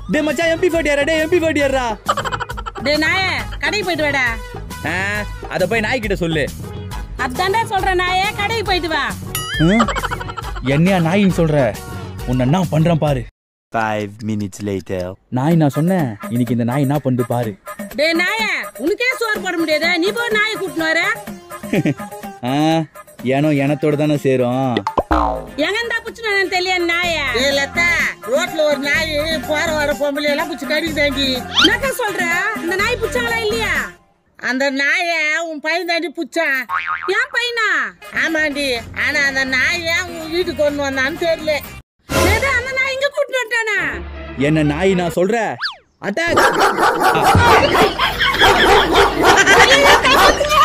டே மச்சான் எம்பி ஃபோர்ட்டியாரா டே எம்பி ஃபோர்ட்டியாரா டேய் நாயே கடைக்கு போயிட்டு வாடா அத போய் நாய்கிட்ட சொல்லு அதான்டா சொல்றேன் நாயே கடைக்கு போயிட்டு வா என்னையா நாயின்னு சொல்ற உன்னை என்ன பண்றேன் பாரு Five minutes later. நாய் நான் சொன்னேன் இன்னைக்கு இந்த நாய் என்ன பண்ணுது பாரு டேய் நாயே உனக்கே சோறு போட முடியாது நீ போய் நாயை கூட்டினு வர ஆ, ஏனோ எனத்தோட தானே சேரும் எங்க இருந்தா புச்சுன்னு தெரியல நாயே ஏய் லதா ரோட்ல ஒரு நாய் போற வர பொம்பளை எல்லாம் பிடிச்சி கடிக்கு தாண்டி என்னக்கா சொல்ற இந்த நாய் புச்சாங்களா இல்லையா அந்த நாய உன் பையன் தாண்டி புச்சான் ஏன் பையனா ஆமாண்டி ஆனா அந்த நாய உன் வீட்டுக்கு கொண்டு வந்தான்னு தெரியல ஏதோ அந்த நாய் இங்க கூட்டிட்டு வந்துட்டானா என்ன நாய் நான் சொல்ற அட்டாக்